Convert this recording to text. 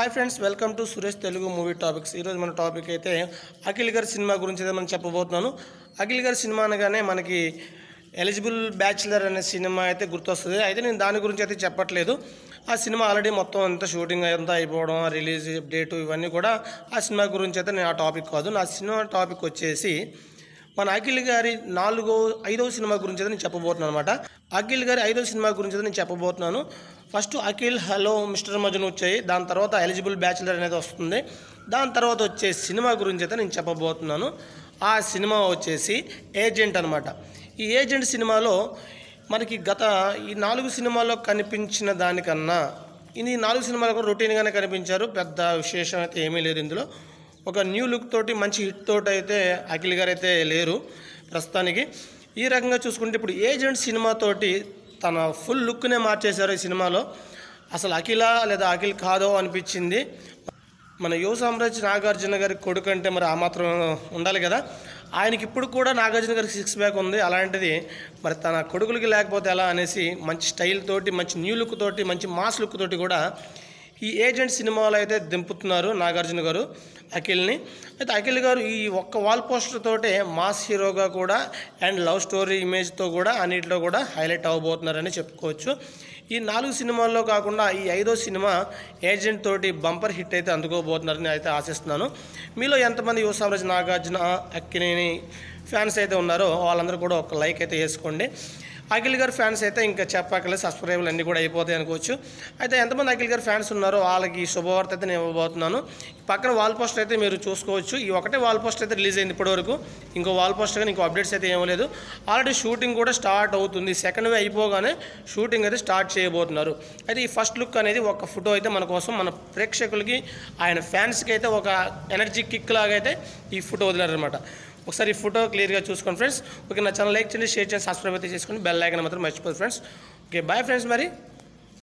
hi friends welcome to Suresh Telugu movie topics ఈరోజు మన topic అయితే అఖిల్ గారి సినిమా గురించి అయితే మనం చెప్పబోతున్నాను అఖిల్ గారి సినిమా అనగానే మనకి ఎలిజిబుల్ బ్యాచులర్ అనే సినిమా అయితే గుర్తొస్తుంది అయితే నేను దాని గురించి అయితే చెప్పట్లేదు ఆ సినిమా ఆల్రెడీ మొత్తం అంతా షూటింగ్ అంతా అయిపోవడం రిలీజ్ డేటు ఇవన్నీ కూడా ఆ సినిమా గురించి అయితే నేను ఆ టాపిక్ కాదు నా సినిమా టాపిక్ వచ్చేసి మన అఖిల్ గారి నాలుగో ఐదవ సినిమా గురించి అయితే నేను చెప్పబోతున్నాను అనమాట అఖిల్ గారి ఐదవ సినిమా గురించి అయితే నేను చెప్పబోతున్నాను first Akhil hello Mister Majnu వచ్చాయి దాని తర్వాత ఎలిజిబుల్ బ్యాచులర్ అనేది వస్తుంది దాని తర్వాత వచ్చే సినిమా గురించి అయితే నేను చెప్పబోతున్నాను ఆ సినిమా వచ్చేసి ఏజెంట్ అనమాట ఈ ఏజెంట్ సినిమాలో మనకి గత ఈ నాలుగు సినిమాల్లో కనిపించిన దానికన్నా ఇది నాలుగు సినిమాలు కూడా రొటీన్గానే కనిపించారు పెద్ద విశేషం అయితే ఏమీ లేదు ఇందులో ఒక న్యూ లుక్ తోటి మంచి హిట్ తోటి అయితే అఖిల్ గారు అయితే లేరు ప్రస్తుతానికి ఈ రకంగా చూసుకుంటే ఇప్పుడు ఏజెంట్ సినిమాతోటి తన ఫుల్ లుక్నే మార్చేశారు ఈ సినిమాలో అసలు అఖిల లేదా అఖిల్ కాదో అనిపించింది మన యువ సామ్రాజ్ నాగార్జున గారి కొడుకు అంటే మరి ఆ మాత్రం ఉండాలి కదా ఆయనకి ఇప్పుడు కూడా నాగార్జున గారికి సిక్స్ బ్యాక్ ఉంది అలాంటిది మరి తన కొడుకులకి లేకపోతే ఎలా అనేసి మంచి స్టైల్ తోటి మంచి న్యూ లుక్ తోటి మంచి మాస్ లుక్ తోటి కూడా ఈ ఏజెంట్ సినిమాలో అయితే దింపుతున్నారు నాగార్జున గారు అఖిల్ని అయితే అఖిల్ గారు ఈ ఒక్క వాల్ పోస్టర్ తోటే మాస్ హీరోగా కూడా అండ్ లవ్ స్టోరీ ఇమేజ్తో కూడా అన్నిటిలో కూడా హైలైట్ అవ్వబోతున్నారని చెప్పుకోవచ్చు ఈ నాలుగు సినిమాల్లో కాకుండా ఈ ఐదో సినిమా ఏజెంట్ తోటి బంపర్ హిట్ అయితే అందుకోబోతున్నారని అయితే ఆశిస్తున్నాను మీలో ఎంతమంది యువ సామ్రాజ్ నాగార్జున అక్కినేని ఫ్యాన్స్ అయితే ఉన్నారో వాళ్ళందరూ కూడా ఒక లైక్ అయితే వేసుకోండి అఖిల్ గారి ఫ్యాన్స్ అయితే ఇంకా చెప్పక్కర్లేదు సబ్స్క్రైబర్లు అన్నీ కూడా అయిపోతాయి అనుకోవచ్చు అయితే ఎంతమంది అఖిల్ గారి ఫ్యాన్స్ ఉన్నారో వాళ్ళకి ఈ శుభవార్త అయితే నేను ఇవ్వబోతున్నాను పక్కన వాల్ పోస్టర్ అయితే మీరు చూసుకోవచ్చు ఈ ఒకటే వాల్ పోస్టర్ అయితే రిలీజ్ అయింది ఇప్పటివరకు ఇంకో వాల్ పోస్టర్ కానీ ఇంకో అప్డేట్స్ అయితే ఏమీ లేదు ఆల్రెడీ షూటింగ్ కూడా స్టార్ట్ అవుతుంది సెకండ్ వే అయిపోగానే షూటింగ్ అయితే స్టార్ట్ చేయబోతున్నారు అయితే ఈ ఫస్ట్ లుక్ అనేది ఒక ఫోటో అయితే మన కోసం మన ప్రేక్షకులకి ఆయన ఫ్యాన్స్కి అయితే ఒక ఎనర్జీ కిక్ లాగా అయితే ఈ ఫోటో వదిలారనమాట ఒకసారి ఈ ఫోటో క్లియర్గా చూసుకోండి ఫ్రెండ్స్ ఓకే నా ఛానల్ లైక్ చేయండి షేర్ చేయండి సబ్స్క్రైబ్ అయితే చేసుకోండి బెల్ ఐకన్ మాత్రం మర్చిపోదు ఫ్రెండ్స్ ఓకే బాయ్ ఫ్రెండ్స్ మరి